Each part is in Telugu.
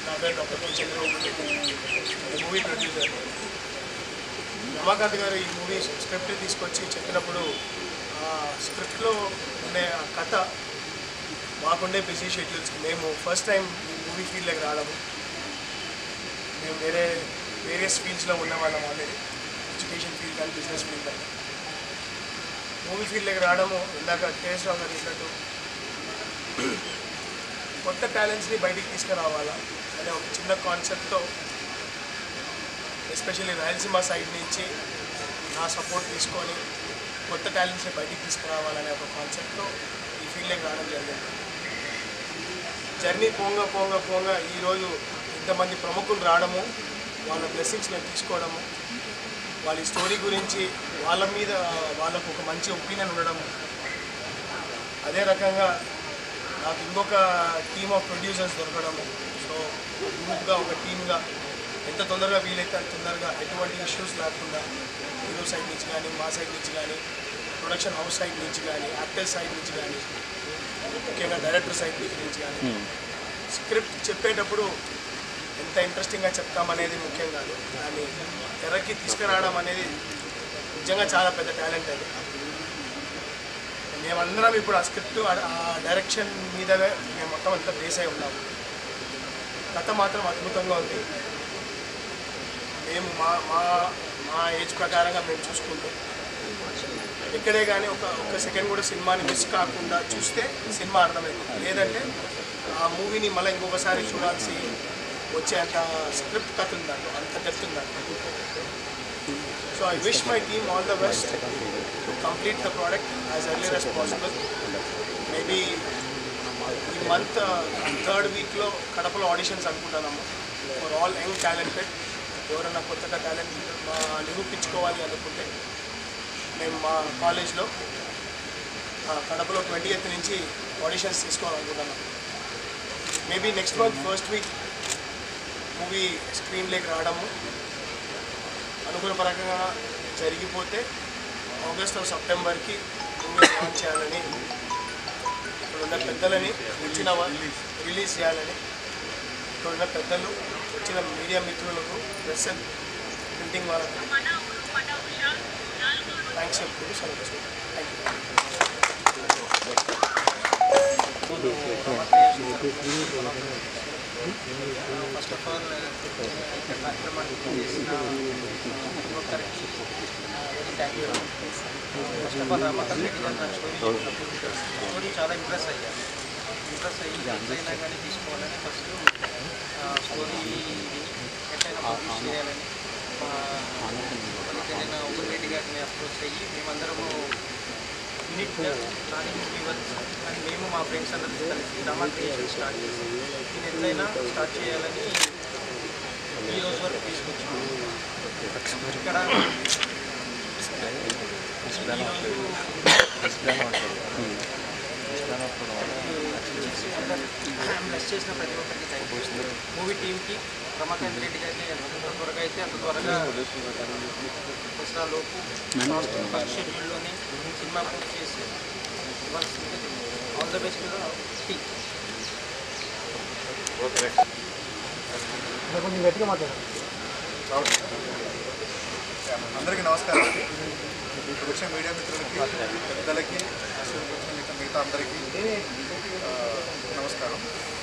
నా పేరు doctor P Chandrababu movie producer Ramakant garu ఈ మూవీ స్క్రిప్ట్ తీసుకొచ్చి చెప్పినప్పుడు ఆ స్క్రిప్ట్లో ఉండే ఆ కథ మాకుండే బిజీ షెడ్యూల్స్కి మేము ఫస్ట్ టైం ఈ మూవీ ఫీల్డ్లోకి రావడము మేము వేరే వేరియస్ ఫీల్డ్స్లో ఉన్న వాళ్ళం ఆల్రెడీ ఎడ్యుకేషన్ ఫీల్డ్ కానీ బిజినెస్ ఫీల్డ్ కానీ మూవీ ఫీల్డ్లోకి రావడము ఇందాక కేఎస్ రావు గారు చెప్పినట్టు కొత్త టాలెంట్స్ని బయటికి తీసుకురావాలా అనే ఒక చిన్న కాన్సెప్ట్తో ఎస్పెషల్లీ రాయలసీమ సైడ్ నుంచి నా సపోర్ట్ తీసుకొని కొత్త టాలెంట్స్ని బయటికి తీసుకురావాలనే ఒక కాన్సెప్ట్తో ఈ ఫీల్డ్లోకి రావడం జరిగింది జర్నీ పోంగా పోంగా పోంగా ఈరోజు ఇంతమంది ప్రముఖులు రావడము వాళ్ళ బ్లెస్సింగ్స్ నేను తీసుకోవడము వాళ్ళ స్టోరీ గురించి వాళ్ళ మీద వాళ్ళకు ఒక మంచి ఒపీనియన్ ఉండడము అదే రకంగా నాకు ఇంకొక టీమ్ ఆఫ్ ప్రొడ్యూసర్స్ దొరకడము సో గ్రూప్గా ఒక టీమ్గా ఎంత తొందరగా వీలైతే అంత తొందరగా ఎటువంటి ఇష్యూస్ లేకుండా హీరో సైడ్ నుంచి కానీ మా సైడ్ నుంచి కానీ ప్రొడక్షన్ హౌస్ సైడ్ నుంచి కానీ యాక్టర్స్ సైడ్ నుంచి కానీ ముఖ్యంగా డైరెక్టర్ సైడ్ నుంచి కానీ స్క్రిప్ట్ చెప్పేటప్పుడు ఎంత ఇంట్రెస్టింగ్గా చెప్తామనేది ముఖ్యం కాదు దాన్ని తెరకి తీసుకురావడం అనేది నిజంగా చాలా పెద్ద టాలెంట్ అది మేమందరం ఇప్పుడు ఆ స్క్రిప్ట్ ఆ డైరెక్షన్ మీదనే మేము మొత్తం అంతా బేస్ అయి ఉన్నాము కథ మాత్రం అద్భుతంగా ఉంది మేము మా మా మా ఏజ్ ప్రకారంగా మేము చూసుకుంటే ఎక్కడే కానీ ఒక ఒక సెకండ్ కూడా సినిమాని మిస్ కాకుండా చూస్తే సినిమా అర్థమైంది లేదంటే ఆ మూవీని మళ్ళీ ఇంకొకసారి చూడాల్సి వచ్చే అంత స్క్రిప్ట్ కథ ఉంది దాంట్లో అంత డెప్త్ ఉంది దాంట్లో so I wish my team all the best to complete the product as earlier as possible maybe ఈ మంత్ థర్డ్ వీక్లో కడపలో ఆడిషన్స్ అనుకుంటున్నాము ఫర్ ఆల్ యంగ్ టాలెంటెడ్ ఎవరైనా కొత్తగా టాలెంట్ మా నిరూపించుకోవాలి అనుకుంటే మేము మా కాలేజ్లో ఆ, కడపలో ట్వంటీ ఎయిత్ నుంచి ఆడిషన్స్ తీసుకోవాలనుకుంటున్నాం maybe next month first week movie స్క్రీన్లోకి రావడము అనుకూలపరంగా జరిగిపోతే ఆగస్ట్ ఆఫ్ సెప్టెంబర్కి మూవీ లాంచ్ చేయాలని ఇక్కడ ఉన్న పెద్దలని వచ్చిన వా- రిలీజ్ చేయాలని ఇక్కడ ఉన్న పెద్దలు వచ్చిన మీడియా మిత్రులకు ప్రెస్ అండ్ ప్రింటింగ్ వాళ్ళకు థ్యాంక్స్ చెప్తూ సెలవు thank you first of all కార్యక్రమాన్ని చేసిన ప్రతి ఒక్కరికి very thank you first of all Ramakant Reddy garu నా స్టోరీ చెప్పినప్పుడు స్టోరీ చాలా ఇంప్రెస్ అయ్యాను ఇంప్రెస్ అయ్యి ఎట్లయినా కానీ తీసుకోవాలని ఫస్ట్ స్టోరీ ఎట్లయినా ప్రొడ్యూస్ చేయాలని వాళ్ళకైనా ఉమ్మడి రెడ్డి గారిని అప్రోచ్ అయ్యి మేమందరము యూనిట్గా ప్లానింగ్ వీవర్స్ అని మేము మా ఫ్రెండ్స్ అందరితో కలిసి రమా క్రియేషన్ స్టార్ట్ చేసాం దీన్ని ఎట్లయినా స్టార్ట్ చేయాలని ఈ రోజు వరకు తీసుకొచ్చాము ఇక్కడ బ్లెస్ చేసిన ప్రతి ఒక్కరికి థ్యాంక్ యూ మూవీ టీమ్కి రమాకాంత్ రెడ్డి గారిని ఎంత త్వరగా అయితే అంత త్వరగా దసరా లోపు ఫస్ట్ షెడ్యూల్లోనే సినిమా పూర్తి చేసి ఇవ్వాల్సింది ఆల్ ద బెస్ట్ టీమ్ అందరికీ నమస్కారం అండి ఇప్పుడు వచ్చిన మీడియా మిత్రులకి పెద్దలకి అసలు వచ్చిన మిగతా మిగతా అందరికీ ఆ, నమస్కారం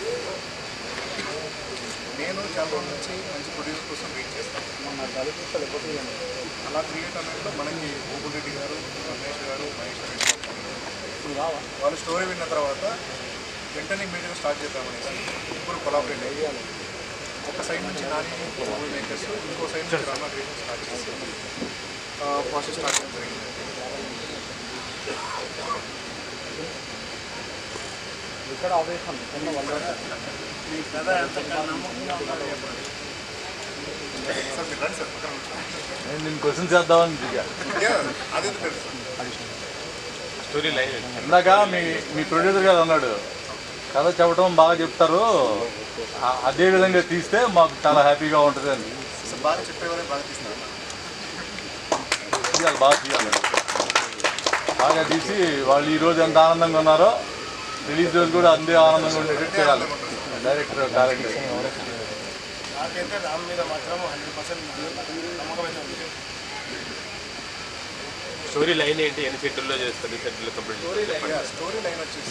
నేను చాలా రోజుల నుంచి మంచి ప్రొడ్యూసర్ కోసం వెయిట్ చేస్తాను అలా క్రియేట్ అనేది మనకి గోకుల్ రెడ్డి గారు రమేష్ గారు మహేష్ రెడ్డి వాళ్ళ స్టోరీ విన్న తర్వాత వెంటనే మీడియా స్టార్ట్ చేద్దామనేసి ఇప్పుడు కొలాబరేట్ అయ్యాలి ఒక సైడ్ నుంచి నాని మూవీ మేకర్స్ ఇంకో సైడ్ నుంచి రామా క్రియేషన్ స్టార్ట్ చేసి ప్రాసెస్ స్టార్ట్ చేయడం జరిగింది సార్ మీరు రండి సార్ పక్కన కూర్చోండి. నేను నేను క్వశ్చన్ చేద్దామని దిగా యా, అదే తెలుసు సార్ స్టోరీ లైవ్ ఇందాక మీ మీ ప్రొడ్యూసర్ గారు అన్నాడు కథ చెప్పడం బాగా చెప్తారు ఆ- అదే విధంగా తీస్తే మాకు చాలా హ్యాపీగా ఉంటుంది అని సార్ బాగా చెప్పేవారే బాగా తీస్తున్నారు తీయాలి బాగా తీయాలి బాగా తీసి వాళ్ళు ఈ రోజు ఎంత ఆనందంగా ఉన్నారో రిలీజ్ రోజు కూడా అంతే ఆనందంగా ఉండేటట్టు చేయాలి డైరెక్టర్ డైరెక్టర్ నాకైతే రామ్ మీద మాత్రం హండ్రెడ్ పర్సెంట్ నమ్మకం అయితే ఉంది స్టోరీ లైన్ ఏంటి ఎన్ని సెంటర్లో చేస్తారు ఎన్ని సెంటర్లో కంప్లీట్ చేస్తారు యా, స్టోరీ లైన్ వచ్చేసి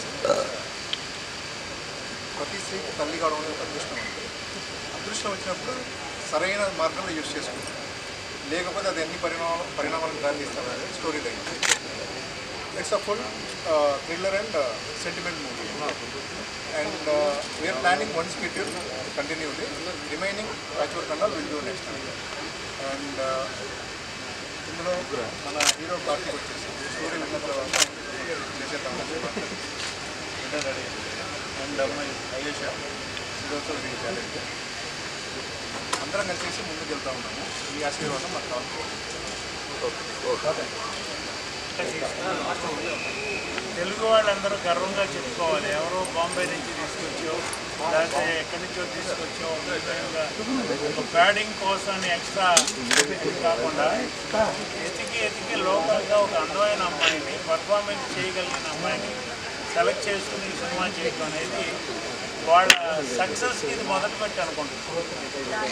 ప్రతి స్త్రీకి తల్లి కావడం అనేది ఒక అదృష్టం అంటే అదృష్టం వచ్చినప్పుడు సరైన మార్గంలో యూజ్ చేసుకుంటాం లేకపోతే అది ఎన్ని పరిణామాలు పరిణామాలకు దారి తీస్తుంది అనేది story line it's a full thriller and sentiment movie and we are planning one schedule continually remaining patchwork and will do next and ఇందులో మన హీరో కార్తీక్ వచ్చేసి స్టోరీ విన్న తర్వాత చేసేద్దాం రెడీ అండ్ అమ్మాయి అయేష ఇదొక వెరీ టాలెంట్ అందరం కలిసేసి ముందుకు వెళ్తా ఉన్నాము మీ ఆశీర్వాదం మాకు కావాలి తెలుగు వాళ్ళందరూ గర్వంగా చెప్పుకోవాలి ఎవరో బాంబే నుంచి తీసుకొచ్చో లేకపోతే ఎక్కడి నుంచో తీసుకొచ్చో విధంగా ఒక ప్యాడింగ్ కోసం ఎక్స్ట్రా కాకుండా ఎతికి ఎతికి లోకల్గా ఒక అందమైన అమ్మాయిని పర్ఫార్మెన్స్ చేయగలిగిన అమ్మాయిని సెలెక్ట్ చేసుకుని ఈ సినిమా చేయడం అనేది వాళ్ళ సక్సెస్కి ఇది మొదలుపెట్టి అనుకుంటున్నాను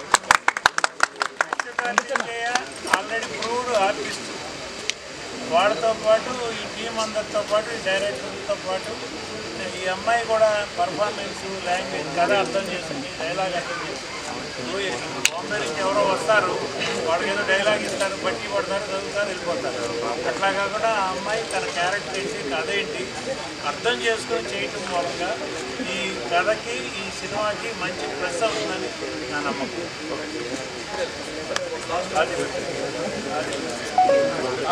ఆల్రెడీ ప్రూవ్డ్ ఆర్టిస్ట్ వాళ్ళతో పాటు ఈ టీం అందరితో పాటు ఈ డైరెక్టర్తో పాటు ఈ అమ్మాయి కూడా పర్ఫార్మెన్స్ లాంగ్వేజ్ కథ అర్థం చేసింది డైలాగ్ అర్థం చేసింది ఇప్పుడు ఈ బాంబే నుంచి ఎవరో వస్తారు వాళ్ళకి ఏదో డైలాగ్ ఇస్తారు బట్టి పడతారు చదువుతారు వెళ్ళిపోతారు అట్లా కాకుండా ఆ అమ్మాయి తన క్యారెక్టర్ ఏంటి కథ ఏంటి అర్థం చేసుకొని చేయటం మూలంగా ఈ కథకి ఈ సినిమాకి మంచి ప్లస్ అవుతుందని నా నమ్మకం అది